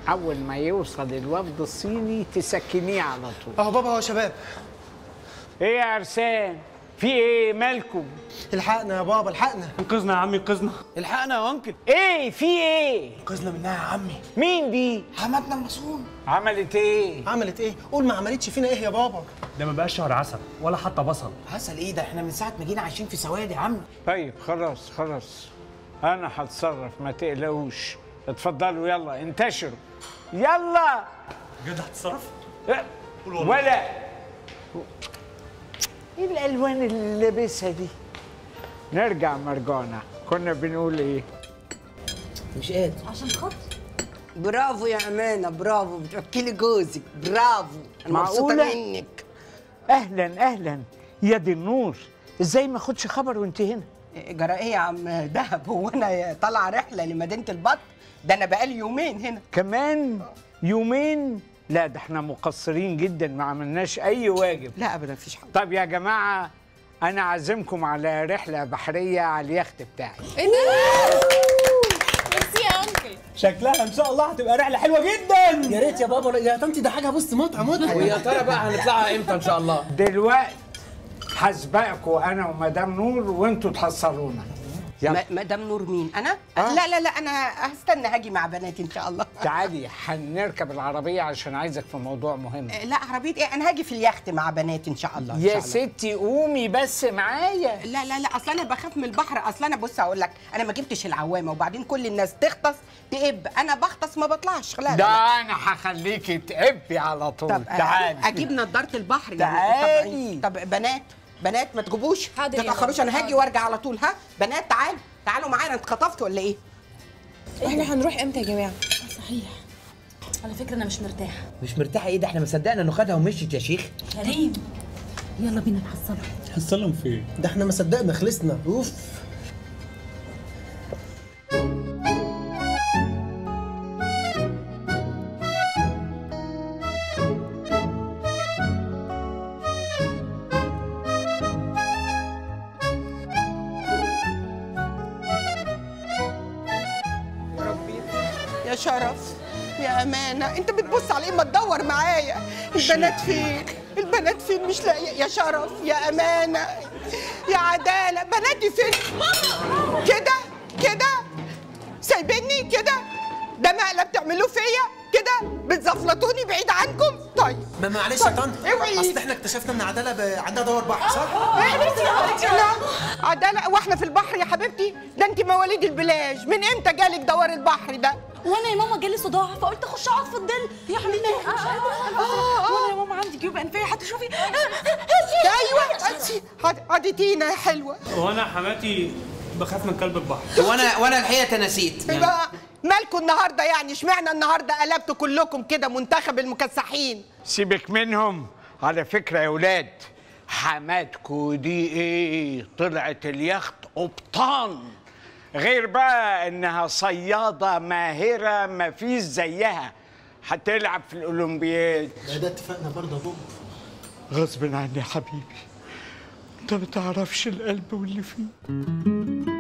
اول ما يوصل الوفد الصيني تسكنيه على طول اهو بابا اهو يا شباب ايه يا ارسان في ايه مالكم الحقنا يا بابا الحقنا انقذنا يا عمي انقذنا الحقنا يا انكل ايه في ايه انقذنا منها يا عمي مين دي حماتنا المصون عملت ايه عملت ايه قول ما عملتش فينا ايه يا بابا ده ما بقاش شهر عسل ولا حتى بصل عسل ايه ده احنا من ساعه ما جينا عايشين في سواد يا عم طيب خلاص خلاص انا هتصرف ما تقلقوش اتفضلوا يلا انتشروا يلا بجد هتتصرف؟ اه، ولا ايه الالوان اللي لابسها دي نرجع مرجعنا كنا بنقول ايه مش قادر عشان خاطر برافو يا امانه برافو بتوكلي جوزك برافو انا مبسوطه معقولة؟ منك اهلا اهلا يا دي النور ازاي ما اخدش خبر وانت هنا جرى ايه يا عم دهب هو انا طالعه رحله لمدينه البط ده انا بقالي يومين هنا كمان يومين لا ده احنا مقصرين جدا ما عملناش اي واجب لا ابدا مفيش حاجه طب يا جماعه انا عازمكم على رحله بحريه على اليخت بتاعي ايه ده؟ ميرسي يا انكل شكلها ان شاء الله هتبقى رحله حلوه جدا يا ريت يا بابا يا طنطي ده حاجه بص متعه متعه ويا ترى بقى هنطلعها امتى ان شاء الله دلوقتي هسبقكم انا ومدام نور وانتوا تحصلونا يلا م- مدام نور مين انا آه. لا لا لا انا هستنى هاجي مع بناتي ان شاء الله تعالي هنركب العربيه عشان عايزك في موضوع مهم لا عربيه ايه انا هاجي في اليخت مع بناتي ان شاء الله إن يا شاء الله. ستي قومي بس معايا لا لا لا اصل انا بخاف من البحر اصل انا بص اقول لك انا ما جبتش العوامه وبعدين كل الناس تغطس تقب انا بغطس ما بطلعش لا لا, ده لا. انا هخليكي تعبي على طول طب تعالي اجيب نضاره البحر تعالي. طب, طب بنات بنات ما تجيبوش حاضر ما يا تتاخروش ماما، انا هاجي حاضر. وارجع على طول ها بنات تعالوا تعالوا معانا انت اتخطفت ولا ايه احنا هنروح امتى يا جماعه صحيح على فكره انا مش مرتاحه مش مرتاحه ايه ده احنا ما صدقنا انه خدها ومشيت يا شيخ كريم يلا بينا نحصلها حصلهم فين؟ ده احنا ما صدقنا خلصنا اوف يا شرف يا امانه انت بتبص على ايه ما تدور معايا البنات فين البنات فين مش لاقيه يا شرف يا امانه يا عداله بناتي فين كده كده سايبيني كده ده مقلب بتعملوه فيا كده بتزفلطوني بعيد عنكم طيب ما معلش يا طنط اوعي. اصل احنا اكتشفنا ان عداله ب- عندها دور بحر صح؟ لا عداله واحنا في البحر يا حبيبتي ده انت مواليد البلاج من امتى جالك دوار البحر ده وانا يا ماما جالي صداع فقلت اخش اقعد في الظل يا حبيبتي مش قادره وانا يا ماما عندي جيوب انفيه هتشوفي ايوه انت عديتينا يا حلوه وانا حماتي بخاف من كلب البحر وانا وانا الحقيقه نسيت إيه بقى مالكم النهارده يعني اشمعنى النهارده قلبتوا كلكم كده منتخب المكسحين سيبك منهم على فكره يا ولاد حماتكو دي ايه طلعت اليخت قبطان غير بقى انها صياده ماهره ما فيش زيها هتلعب في الاولمبياد ده ده اتفقنا برضه يا بابا غصب عني يا حبيبي انت ما تعرفش القلب واللي فيه